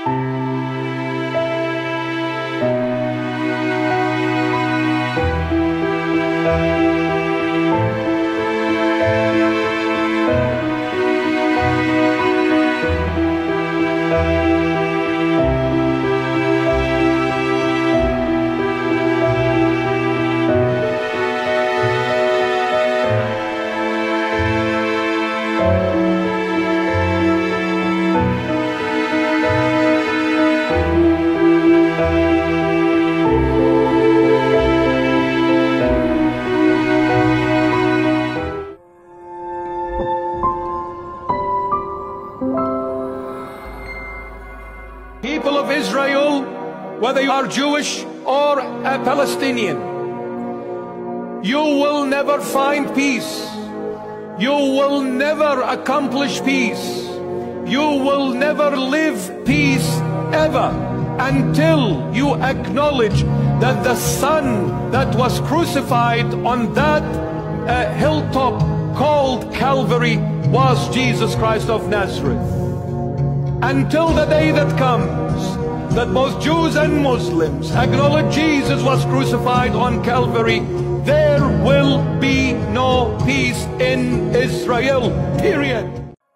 People of Israel, whether you are Jewish or a Palestinian, you will never find peace. You will never accomplish peace. You will never live peace ever until you acknowledge that the Son that was crucified on that uh, hilltop called Calvary was Jesus Christ of Nazareth until the day that comes that both Jews and Muslims acknowledge Jesus was crucified on Calvary, there will be no peace in Israel. Period.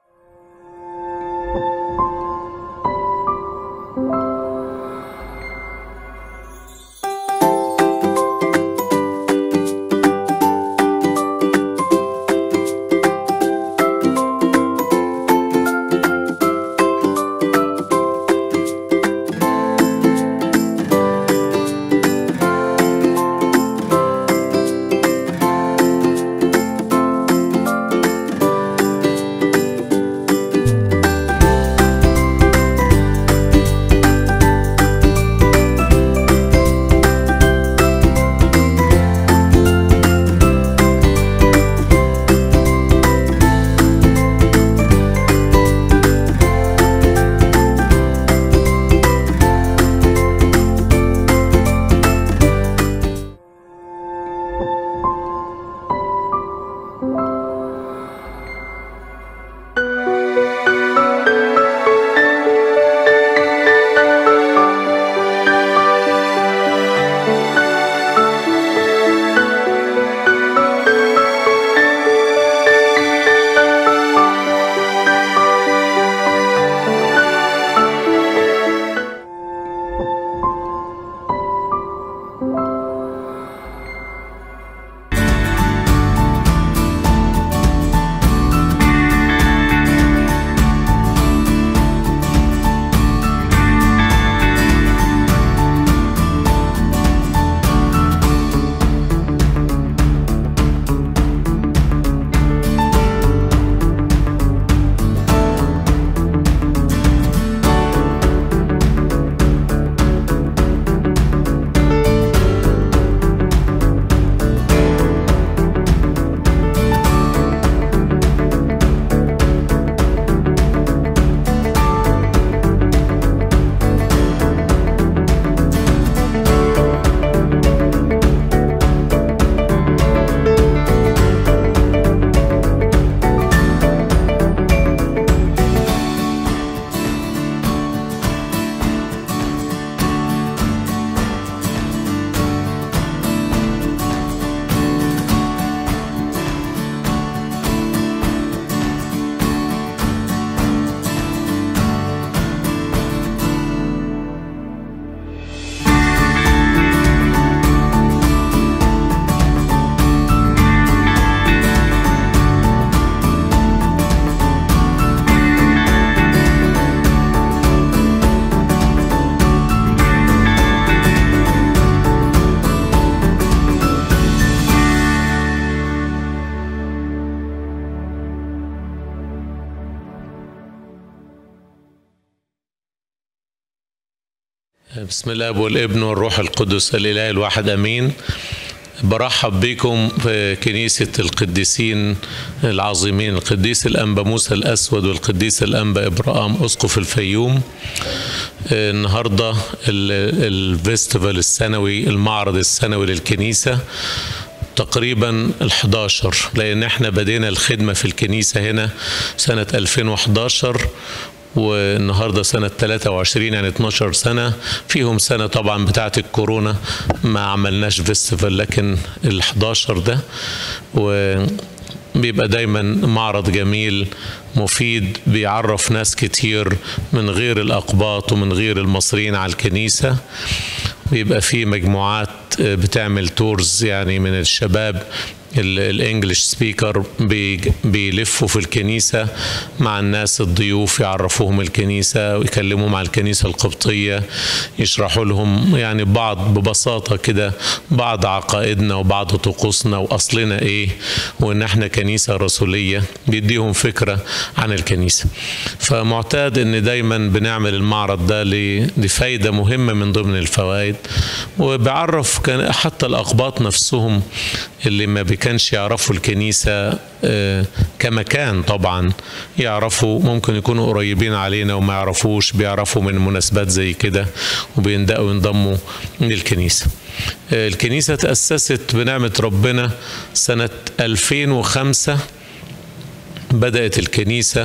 بسم الله والابن والروح القدس الاله الواحد امين برحب بكم في كنيسة القديسين العظيمين القديس الأنبا موسى الأسود والقديس الأنبا إبراهام أسقف الفيوم النهاردة الفيستيفال السنوي المعرض السنوي للكنيسة تقريبا ال11 لأن احنا بدينا الخدمة في الكنيسة هنا سنة 2011 والنهاردة سنة 23 يعني 12 سنة فيهم سنة طبعا بتاعة الكورونا ما عملناش فيستيفال لكن ال 11 ده و بيبقى دايما معرض جميل مفيد بيعرف ناس كتير من غير الأقباط ومن غير المصريين على الكنيسة بيبقى في مجموعات بتعمل تورز يعني من الشباب الانجليش سبيكر بيلفوا في الكنيسه مع الناس الضيوف يعرفوهم الكنيسه ويكلموهم عن الكنيسه القبطيه يشرحوا لهم يعني بعض ببساطه كده بعض عقائدنا وبعض طقوسنا واصلنا ايه وان احنا كنيسه رسوليه بيديهم فكره عن الكنيسه فمعتاد ان دايما بنعمل المعرض ده لفايده مهمه من ضمن الفوائد وبيعرف حتى الاقباط نفسهم اللي ما كانش يعرفوا الكنيسة كمكان طبعا يعرفوا ممكن يكونوا قريبين علينا وما يعرفوش بيعرفوا من مناسبات زي كده وبيندقوا ينضموا للكنيسة الكنيسة تأسست بنعمة ربنا سنة 2005 بدأت الكنيسة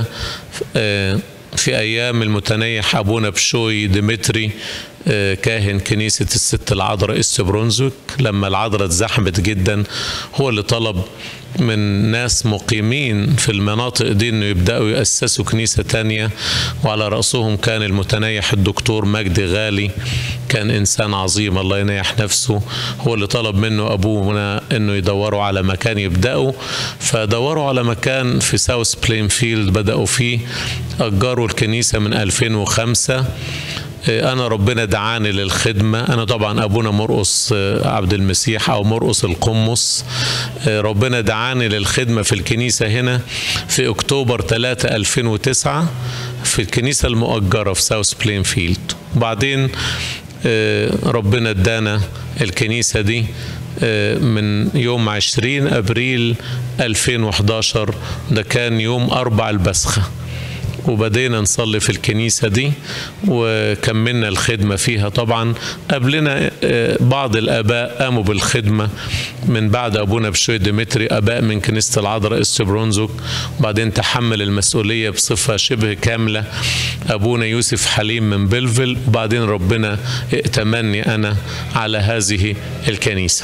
في أيام المتنيح أبونا بشوي ديمتري كاهن كنيسة الست العذراء اس برونزويك لما العذراء اتزحمت جدا هو اللي طلب من ناس مقيمين في المناطق دي انه يبداوا ياسسوا كنيسه تانية وعلى راسهم كان المتنيح الدكتور مجدي غالي كان انسان عظيم الله ينيح نفسه هو اللي طلب منه ابونا انه يدوروا على مكان يبداوا فدوروا على مكان في ساوث بلين فيلد بداوا فيه اجروا الكنيسه من 2005 انا ربنا دعاني للخدمه انا طبعا ابونا مرقص عبد المسيح او مرقص القمص ربنا دعاني للخدمه في الكنيسه هنا في اكتوبر 3 2009 في الكنيسه المؤجره في ساوث بلين فيلد وبعدين ربنا ادانا الكنيسه دي من يوم 20 ابريل 2011 ده كان يوم اربع البسخه وبدينا نصلي في الكنيسة دي وكملنا الخدمة فيها طبعا قبلنا بعض الآباء قاموا بالخدمة من بعد أبونا بشوي ديمتري آباء من كنيسة العذراء اس برونزوك وبعدين تحمل المسؤولية بصفة شبه كاملة أبونا يوسف حليم من بلفل وبعدين ربنا ائتمني أنا على هذه الكنيسة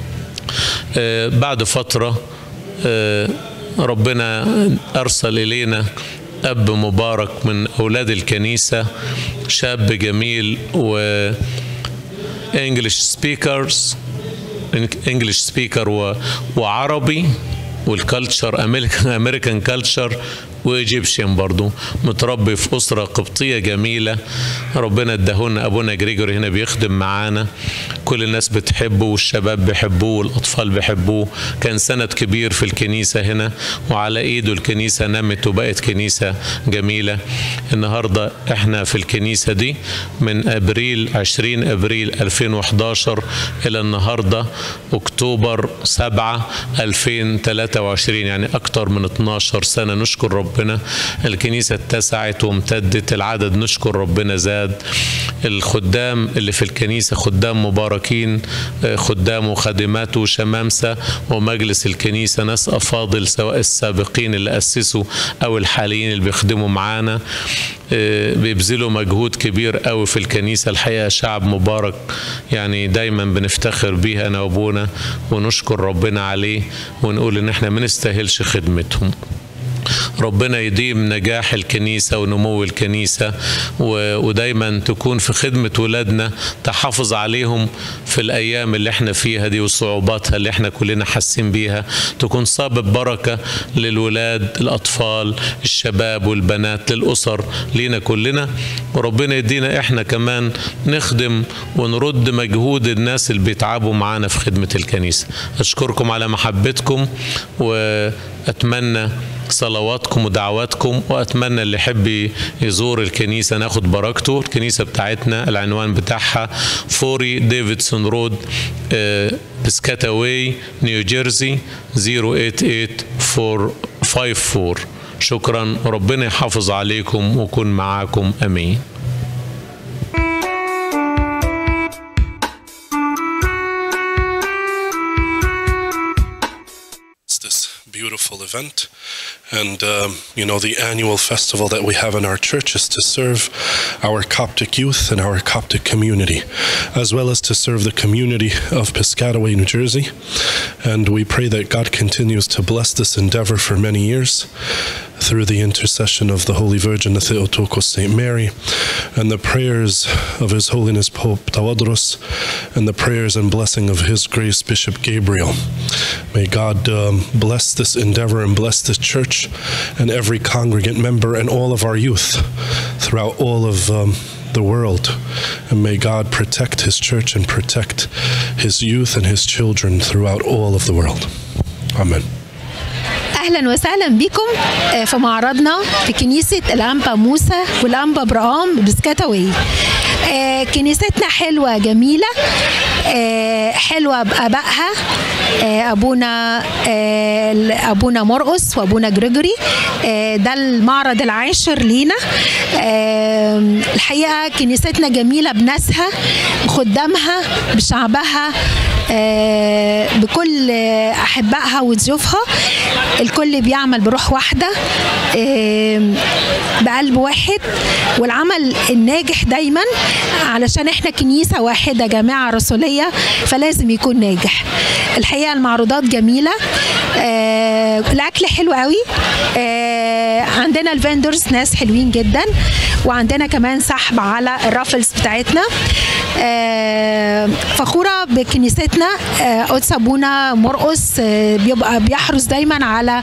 بعد فترة ربنا أرسل إلينا أب مبارك من أولاد الكنيسة شاب جميل و English speakers English speaker و... وعربي والكالتشر امريكان كالتشر وايجيبشن برضو متربي في اسره قبطيه جميله ربنا اداهولنا ابونا جريجوري هنا بيخدم معانا كل الناس بتحبه والشباب بيحبوه والاطفال بيحبوه كان سند كبير في الكنيسه هنا وعلى ايده الكنيسه نمت وبقت كنيسه جميله النهارده احنا في الكنيسه دي من ابريل 20 ابريل 2011 الى النهارده اكتوبر 7 2023 يعني اكتر من 12 سنه نشكر ربنا ربنا الكنيسة اتسعت وامتدت العدد نشكر ربنا زاد الخدام اللي في الكنيسة خدام مباركين خدام وخادمات وشمامسة ومجلس الكنيسة ناس أفاضل سواء السابقين اللي أسسوا أو الحاليين اللي بيخدموا معانا بيبذلوا مجهود كبير قوي في الكنيسة الحقيقة شعب مبارك يعني دايما بنفتخر بيه أنا وأبونا ونشكر ربنا عليه ونقول إن احنا ما نستاهلش خدمتهم ربنا يديم نجاح الكنيسة ونمو الكنيسة ودايما تكون في خدمة ولادنا تحافظ عليهم في الأيام اللي احنا فيها دي وصعوباتها اللي احنا كلنا حاسين بيها تكون سبب بركة للولاد الأطفال الشباب والبنات للأسر لينا كلنا وربنا يدينا احنا كمان نخدم ونرد مجهود الناس اللي بيتعبوا معانا في خدمة الكنيسة أشكركم على محبتكم وأتمنى صلواتكم ودعواتكم واتمنى اللي يحب يزور الكنيسه ناخد بركته الكنيسه بتاعتنا العنوان بتاعها فوري ديفيدسون رود بسكاتا واي نيو جيرسي 08854 شكرا ربنا يحافظ عليكم ويكون معاكم امين beautiful event And, um, you know, the annual festival that we have in our church is to serve our Coptic youth and our Coptic community, as well as to serve the community of Piscataway, New Jersey. And we pray that God continues to bless this endeavor for many years through the intercession of the Holy Virgin, the Theotokos St. Mary, and the prayers of His Holiness Pope Tawadros, and the prayers and blessing of His Grace Bishop Gabriel. May God um, bless this endeavor and bless this church and every congregant member and all of our youth throughout all of um, the world. And may God protect His church and protect His youth and His children throughout all of the world. Amen. اهلا وسهلا بكم آه، في معرضنا في كنيسه الانبا موسى والانبا برام بسكاتاوي آه، كنيستنا حلوه جميله آه، حلوه بابائها آه، ابونا آه، ابونا مرقس وابونا جريجوري آه، ده المعرض العاشر لينا آه، الحقيقه كنيستنا جميله بناسها بخدامها بشعبها آه، بكل آه، احبائها وضيوفها الكل بيعمل بروح واحده آه، بقلب واحد والعمل الناجح دايما علشان احنا كنيسه واحده جماعه رسوليه فلازم يكون ناجح الحقيقه المعروضات جميله آه، الاكل حلو قوي آه، عندنا الفندرز ناس حلوين جدا وعندنا كمان سحب على الرافلز بتاعتنا آه، فخوره بكنيستنا آه، قدس ابونا مرقس آه، بيبقى بيحرص دايما على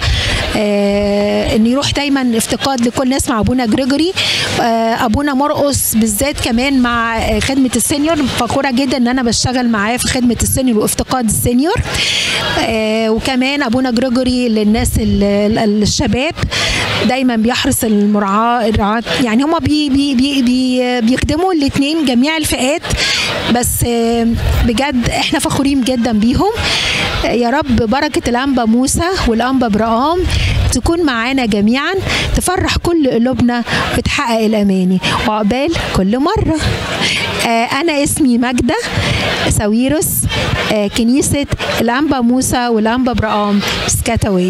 آه، ان يروح دايما افتقاد لكل ناس مع ابونا جريجوري آه، ابونا مرقس بالذات كمان مع آه، خدمه السينيور فخوره جدا ان انا بشتغل معاه في خدمه السينيور وافتقاد السينيور آه، وكمان ابونا جريجوري للناس ال- ال- الشباب دايما بيحرص المرعاه الرعاة يعني هما بي بي بي بي بيخدموا الاثنين جميع الفئات بس آه، بجد احنا فخورين جدا بيهم آه، يا رب بركه الانبا موسى والانبا برقام تكون معانا جميعا تفرح كل قلوبنا وتحقق الاماني وعقبال كل مره آه، انا اسمي ماجده ساويروس آه، كنيسه الانبا موسى والانبا برقام سكاتاوي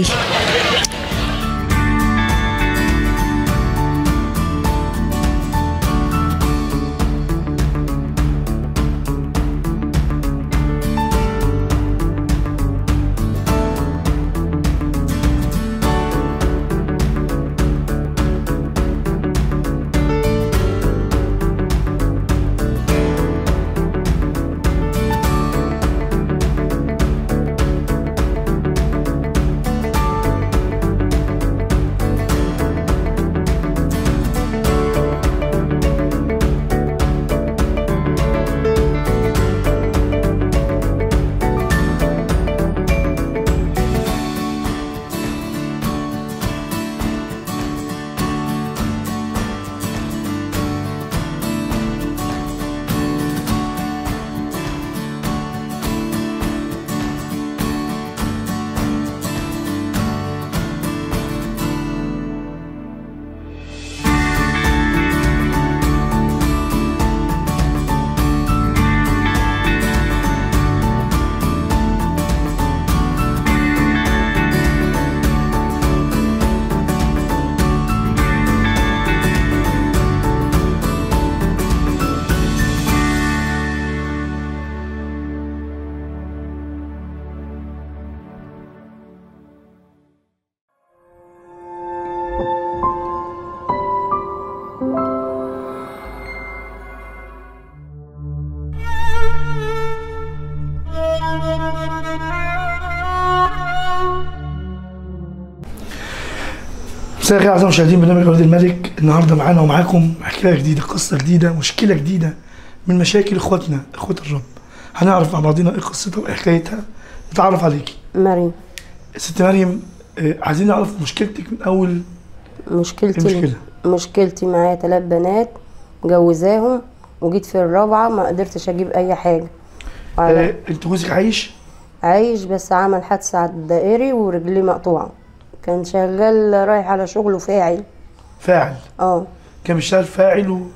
مساء الخير اعزائي المشاهدين برنامج ولد الملك النهارده معانا ومعاكم حكايه جديده قصه جديده مشكله جديده من مشاكل اخواتنا اخوات الرب هنعرف مع بعضنا ايه قصتها وايه حكايتها نتعرف عليكي مريم ست مريم آه، عايزين نعرف مشكلتك من اول مشكلتي المشكلة؟ مشكلتي معايا ثلاث بنات مجوزاهم وجيت في الرابعة ما قدرتش أجيب أي حاجة وعلى- آه، انت جوزك عايش عايش بس عمل حادثة على الدائري ورجليه مقطوعة كان شغال رايح على شغله فاعل فاعل اه كان بيشتغل فاعل و...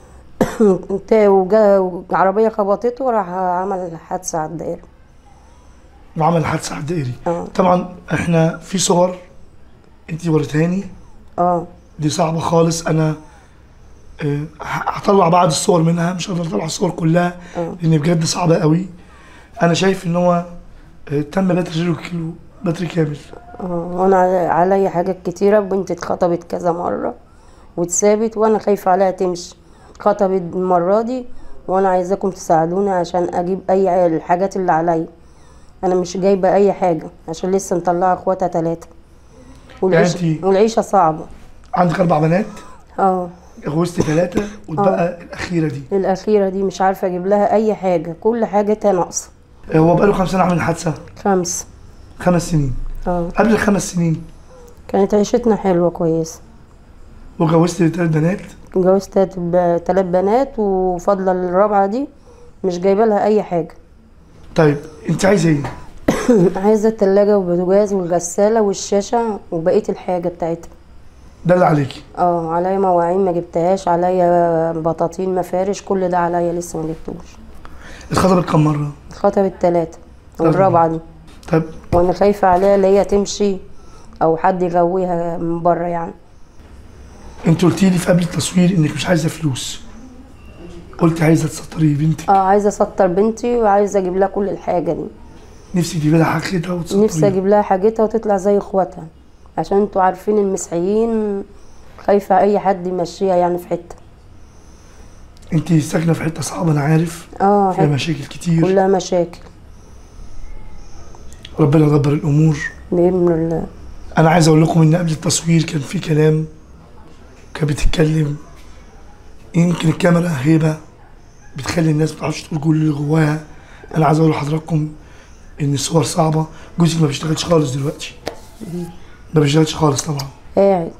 انت وجا عربية خبطته وراح عمل حادثة على الدائري وعمل حادثه على الدائري اه طبعا احنا في صور انت وريتهاني اه دي صعبة خالص أنا آه، هطلع بعض الصور منها مش هقدر أطلع الصور كلها اه لأن بجد صعبة قوي أنا شايف إن هو آه، تم بتر زيرو كيلو بتر كامل اه وانا علي- عليا حاجات كتيرة بنتي اتخطبت كذا مرة واتسابت وانا خايفة عليها تمشي اتخطبت المرة دي وانا عايزاكم تساعدوني عشان اجيب اي الحاجات اللي عليا انا مش جايبة اي حاجة عشان لسه مطلعة اخواتها تلاتة والعيشة, يعني انتي- والعيشة صعبة عندك أربع بنات اه اتجوزت ثلاثة واتبقى الأخيرة دي الأخيرة دي مش عارفة أجيب لها أي حاجة كل حاجتها ناقصة آه، هو بقاله كام سنة عامل حادثة؟ خمس خمس سنين اه قبل الخمس سنين كانت عيشتنا حلوة كويسة وجوزت ثلاث بنات اتجوزت تلات ب- تلات بنات وفاضلة الرابعة دي مش جايبة لها أي حاجة طيب أنت عايزة إيه؟ عايزة التلاجة والبوتاجاز والغسالة والشاشة وبقية الحاجة بتاعتها ده اللي عليكي اه عليا مواعين ما جبتهاش عليا بطاطين مفارش كل ده عليا لسه ما جبتوش اتخطبت كام مرة؟ اتخطبت تلاتة والرابعة دي طب وانا خايفة عليها اللي هي تمشي او حد يغويها من بره يعني أنت قلتي لي في قبل التصوير إنك مش عايزة فلوس قلت عايزة تسطري بنتك اه عايزة اسطر بنتي وعايزة اجيب لها كل الحاجة دي نفسي تجيبي لها حاجتها وتسطريها نفسي اجيب لها حاجتها وتطلع زي اخواتها عشان انتوا عارفين المسيحيين خايفة اي حد يمشيها يعني في حتة انت ساكنه في حته صعبه انا عارف اه فيها حتة مشاكل كتير كلها مشاكل ربنا يدبر الامور بإذن الله انا عايز اقول لكم ان قبل التصوير كان في كلام كانت بتتكلم يمكن الكاميرا هيبه بتخلي الناس ما تعرفش تقول كل اللي جواها انا عايز اقول لحضراتكم ان الصور صعبه جوزك ما بيشتغلش خالص دلوقتي ما بيشتغلش خالص طبعا قاعد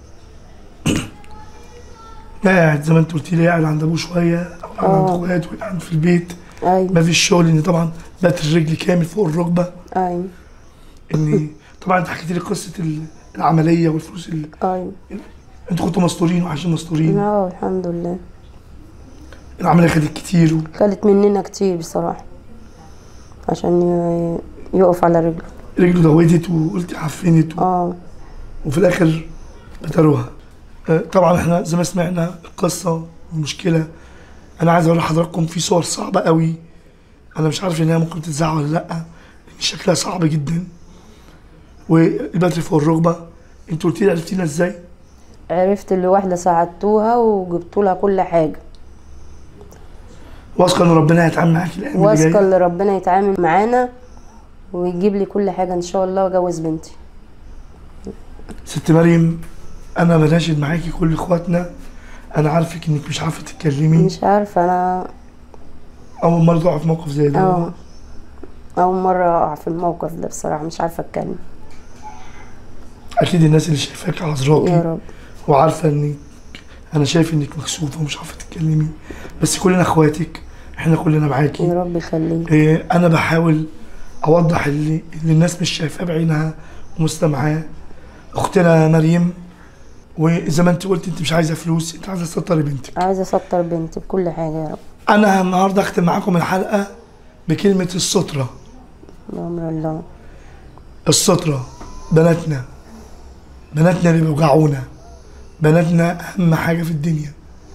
قاعد زي ما انت قلت لي قاعد عند ابوه شويه او قاعد عند اه. اخواته قاعد في البيت ايوه ما فيش شغل ان طبعا بات الرجل كامل فوق الركبه ايوه ان طبعا انت حكيت لي قصه ال- العمليه والفلوس اللي ايوه انتوا كنتوا مستورين وعايشين مستورين اه الحمد لله العمليه خدت كتير و- خدت مننا كتير بصراحة عشان ي- يقف على رجله رجله دوتت وقلت عفنت و- اه وفي الاخر بتروها آه، طبعا احنا زي ما سمعنا القصه والمشكله انا عايز اقول لحضراتكم في صور صعبه قوي انا مش عارف انها ممكن تتذاع ولا لا لان شكلها صعب جدا والبتر فوق الركبه انتوا قلت لي عرفتينا ازاي عرفت اللي واحدة ساعدتوها وجبت لها كل حاجة واثقه ان ربنا هيتعامل معاكي الايام اللي واثقة جايه اللي ربنا يتعامل معانا ويجيب لي كل حاجة ان شاء الله واجوز بنتي ست مريم انا بناشد معاكي كل اخواتنا انا عارفك انك مش عارفه تتكلمي مش عارفة انا اول مره تقع في موقف زي ده اه اول مرة اقع في الموقف ده بصراحة مش عارفة اتكلم اكيد الناس اللي شايفاك يا عذراكي رب وعارفه انك انا شايف انك مكسوفه ومش عارفه تتكلمي بس كلنا اخواتك احنا كلنا يا معاكي رب يخليك إيه انا بحاول اوضح اللي, اللي الناس مش شايفاه بعينها ومستمعاه اختنا مريم وزي ما انت قلت انت مش عايزه فلوس انت عايزه تسطري بنتك عايزة اسطر بنتي بكل حاجة يا رب انا النهارده اختم معاكم الحلقه بكلمه الستره بأمر الله السترة بناتنا بناتنا اللي بيوجعونا بناتنا أهم حاجة في الدنيا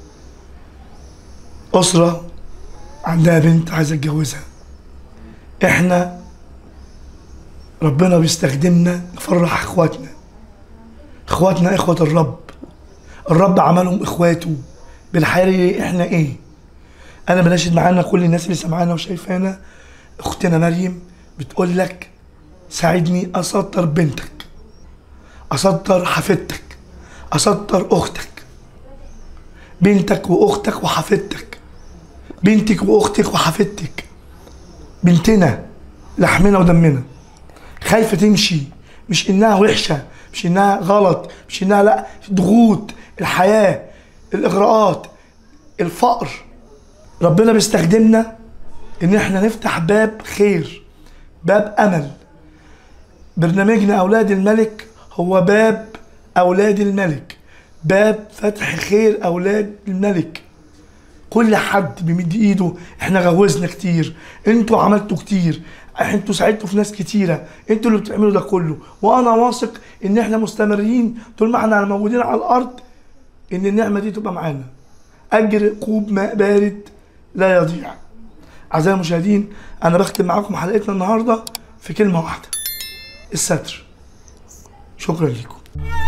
أسرة عندها بنت عايزة تتجوزها إحنا ربنا بيستخدمنا نفرح إخواتنا إخواتنا إخوة الرب الرب عملهم إخواته بالحقيقة إحنا إيه أنا بناشد معانا كل الناس اللي سمعانا وشايفانا أختنا مريم بتقول لك ساعدني اسطر بنتك اسطر حفيدتك اسطر اختك بنتك واختك وحفيدتك بنتك واختك وحفيدتك بنتنا لحمنا ودمنا خايفه تمشي مش انها وحشه مش انها غلط مش انها لا ضغوط الحياه الاغراءات الفقر ربنا بيستخدمنا ان احنا نفتح باب خير باب امل برنامجنا أولاد الملك هو باب أولاد الملك باب فتح خير أولاد الملك كل حد بيمد ايده احنا غوزنا كتير انتوا عملتوا كتير انتوا ساعدتوا في ناس كتيره انتوا اللي بتعملوا ده كله وانا واثق ان احنا مستمرين طول ما احنا موجودين على الارض ان النعمه دي تبقى معانا اجر كوب ماء بارد لا يضيع اعزائي المشاهدين انا بختم معاكم حلقتنا النهارده في كلمه واحده الستر شكرا لكم